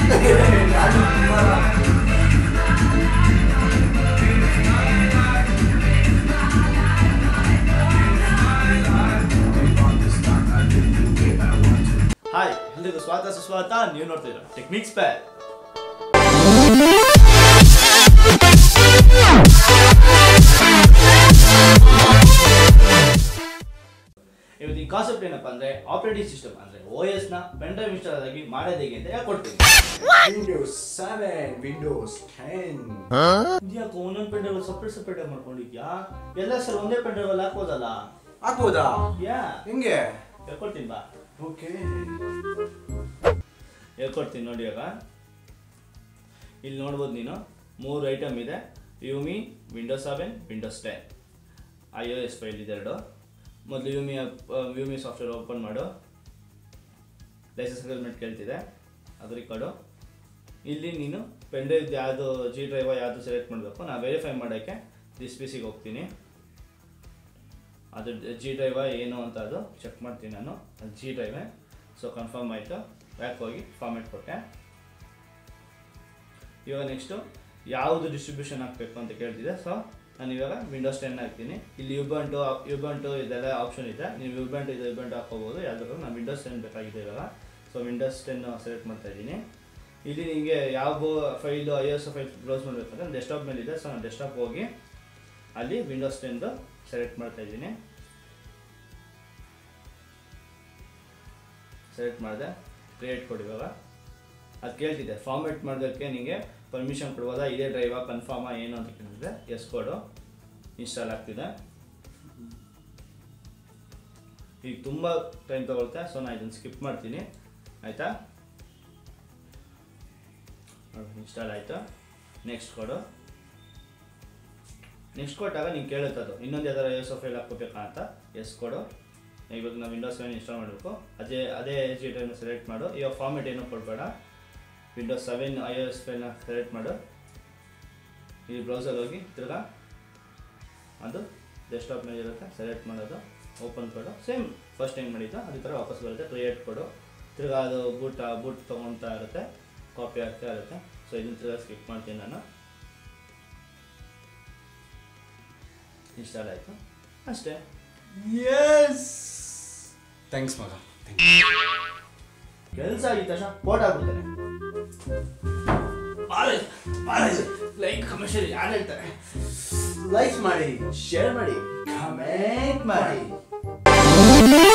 Hi ಎಲ್ರಿಗೂ ಸ್ವಾಗತ ಸುಸ್ವಾಗತ ನೀವು ನೋಡ್ತಾ ಇದ್ದೀರಾ ಟೆಕ್ನಿಕ್ಸ್ ಪ್ಯಾರ್ ಇವತ್ತು ಈ ಕಾನ್ಸೆಪ್ಟ್ ಏನಪ್ಪಾ ಅಂದ್ರೆ ಆಪರೇಟಿಂಗ್ ಸಿಸ್ಟಮ್ ಅಂದ್ರೆ ಓ ಎಸ್ ನ ಪೆನ್ ಡ್ರೈವ್ ಇನ್ಸ್ಟಾಲ್ ಆಗಿ ಮಾಡೋದು ಹೇಗೆ ಅಂತ ಹೇಳ್ಕೊಡ್ತೀನಿ Windows 7, Windows 10. ಇದ್ಯಾಕೋ ಒಂದೊಂದು ಪೆನ್ ಡ್ರೈವ್ ಸಪ್ರೇಟ್ ಸಪ್ರೇಟ್ ಆಗಿ ಮಾಡ್ಕೊಂಡಿದ್ಯಾ ಎಲ್ಲ ಸರ್ ಒಂದೇ ಪೆನ್ ಡ್ರೈವ್ ಅಲ್ಲಿ ಹಾಕ್ಬೋದಲ್ಲ ಆಗ್ಬೋದಾ ಯಾ ಹೆಂಗೆ ಹೇಳ್ಕೊಡ್ತೀನಿ ಬಾ ಓಕೆ ಹೇಳ್ಕೊಡ್ತೀನಿ ನೋಡಿ ಇವಾಗ ಇಲ್ಲಿ ನೋಡ್ಬೋದು ನೀನು ಮೂರು ಐಟಮ್ ಇದೆ YUMI Windows seven Windows ten I O S file ಇದೆರಡು ಮೊದಲು ಯುಮಿ ಯುಮಿ ಸಾಫ್ಟ್ವೇರ್ ಓಪನ್ ಮಾಡು ಲೈಸೆನ್ಸ್ ಅಗ್ರಿಮೆಂಟ್ ಕೇಳ್ತಿದೆ ಅದ್ರ ಕೊಡು ಇಲ್ಲಿ ನೀನು ಪೆನ್ ಡ್ರೈವ್ ಯಾವುದು ಜಿ ಡ್ರೈವ ಯಾವುದು ಸೆಲೆಕ್ಟ್ ಮಾಡಬೇಕು ನಾನು ವೆರಿಫೈ ಮಾಡೋಕ್ಕೆ ದಿಸ್ ಪಿ ಸಿಗೆ ಹೋಗ್ತೀನಿ ಅದು ಜಿ ಡ್ರೈವ ಏನು ಅಂತ ಅದು ಚೆಕ್ ಮಾಡ್ತೀನಿ ನಾನು ಅದು ಜಿ ಡ್ರೈವೆ ಸೊ ಕನ್ಫರ್ಮ್ ಆಯಿತು ಬ್ಯಾಕ್ ಹೋಗಿ ಫಾರ್ಮೆಟ್ ಕೊಟ್ಟೆ ಇವಾಗ ನೆಕ್ಸ್ಟು ಯಾವುದು ಡಿಸ್ಟ್ರಿಬ್ಯೂಷನ್ ಹಾಕಬೇಕು ಅಂತ ಕೇಳ್ತಿದೆ ಸೊ ನಾನು ಇವಾಗ ವಿಂಡೋಸ್ ಟೆನ್ ಹಾಕ್ತೀನಿ ಇಲ್ಲಿ ಯುಬಂಟು ಯುಬಂಟು ಇದೆಲ್ಲ ಆಪ್ಷನ್ ಇದೆ ನೀವು ಯುಬಂಟು ಇದು ಯುಬಂಟು ಹಾಕೋಬೋದು ಯಾವ್ದಾದ್ರು ನಾನು ವಿಂಡೋಸ್ ಟೆನ್ ಬೇಕಾಗಿದೆ ಇವಾಗ ಸೊ ವಿಂಡೋಸ್ ಟೆನ್ ಸೆಲೆಕ್ಟ್ ಮಾಡ್ತಾ ಇದ್ದೀನಿ ಇಲ್ಲಿ ನಿಮಗೆ ಯಾವ file I S file close ಮಾಡಬೇಕಂದ್ರೆ ಡೆಸ್ಕ್ಟಾಪ್ ಮೇಲೆ ಇದೆ ಸೊ ನಾನು ಡೆಸ್ಕ್ಟಾಪ್ ಹೋಗಿ ಅಲ್ಲಿ ವಿಂಡೋಸ್ ಟೆನ್ದು ಸೆಲೆಕ್ಟ್ ಮಾಡ್ತಾ ಇದ್ದೀನಿ ಸೆಲೆಕ್ಟ್ ಮಾಡಿದೆ ಕ್ರಿಯೇಟ್ ಕೊಡಿ ಇವಾಗ ಅದು ಕೇಳ್ತಿದೆ ಫಾರ್ಮೇಟ್ ಮಾಡೋದಕ್ಕೆ ನಿಮಗೆ ಪರ್ಮಿಷನ್ ಕೊಡ್ಬೋದಾ ಇದೇ ಡ್ರೈವಾ ಕನ್ಫರ್ಮಾ ಏನು ಅಂತ ಕೇಳಿದ್ರೆ ಎಸ್ ಕೊಡು ಇನ್ಸ್ಟಾಲ್ ಆಗ್ತಿದೆ ಈಗ ತುಂಬ ಟೈಮ್ ತಗೊಳುತ್ತೆ ಸೊ ನಾನು ಇದನ್ನು ಸ್ಕಿಪ್ ಮಾಡ್ತೀನಿ ಆಯಿತಾ ಇನ್ಸ್ಟಾಲ್ ಆಯಿತು ನೆಕ್ಸ್ಟ್ ಕೊಡು ನೆಕ್ಸ್ಟ್ ಕೊಟ್ಟಾಗ ನಿಂಗೆ ಕೇಳುತ್ತೆ ಅದು ಇನ್ನೊಂದು ಯಾವ್ದಾರು ಎಸ್ ಫೈಲ್ ಹಾಕ್ಕೋಬೇಕಾ ಅಂತ ಎಸ್ ಕೊಡು ಇವಾಗ ನಾವು ವಿಂಡೋಸ್ ಸೆವೆನ್ ಇನ್ಸ್ಟಾಲ್ ಮಾಡಬೇಕು ಅದೇ ಅದೇ ಜಿ ಡ್ರೈವ್ನ ಸೆಲೆಕ್ಟ್ ಮಾಡು ಇವಾಗ ಫಾರ್ಮೆಟ್ ಏನೂ ಕೊಡಬೇಡ ವಿಂಡೋಸ್ ಸೆವೆನ್ ಐ ಎಸ್ ಫೈಲ್ನ ಸೆಲೆಕ್ಟ್ ಮಾಡು ಈ ಬ್ರೌಸರ್ ಹೋಗಿ ತಿರ್ಗಾ ಅದು ಡೆಸ್ಕ್ಟಾಪ್ ಮೇಲೆ ಇರುತ್ತೆ ಸೆಲೆಕ್ಟ್ ಮಾಡೋದು ಓಪನ್ ಕೊಡು ಸೇಮ್ ಫಸ್ಟ್ ಟೈಮ್ ಮಾಡಿದ್ದು ಅದೇ ಥರ ವಾಪಸ್ ಬರುತ್ತೆ ಕ್ರಿಯೇಟ್ ಕೊಡು ತಿರ್ಗಾ ಅದು ಬೂಟ್ ಬೂಟ್ ತೊಗೊಳ್ತಾ ಇರುತ್ತೆ ಕಾಪಿ ಆಗ್ತಾ ಇರುತ್ತೆ ಸೊ ಇದನ್ನ ತಿರ್ಗಾ ಸ್ಕಿಪ್ ಮಾಡ್ತೀನಿ ನಾನು ಇನ್ಸ್ಟಾಲ್ ಆಯಿತು ಅಷ್ಟೇ ಎಸ್ ಥ್ಯಾಂಕ್ಸ್ ಮಗ ಕೆಲಸ ಆಗಿದ ತಕ್ಷಣ ಫೋಟೋ ಹಾಕ್ಬಿಡ್ತಾರೆ ಲೈಕ್ ಕಮರ್ಷಿಯಲ್ ಯಾರು ಹೇಳ್ತಾರೆ ಲೈಕ್ ಮಾಡಿ ಶೇರ್ ಮಾಡಿ ಕಮೆಂಟ್ ಮಾಡಿ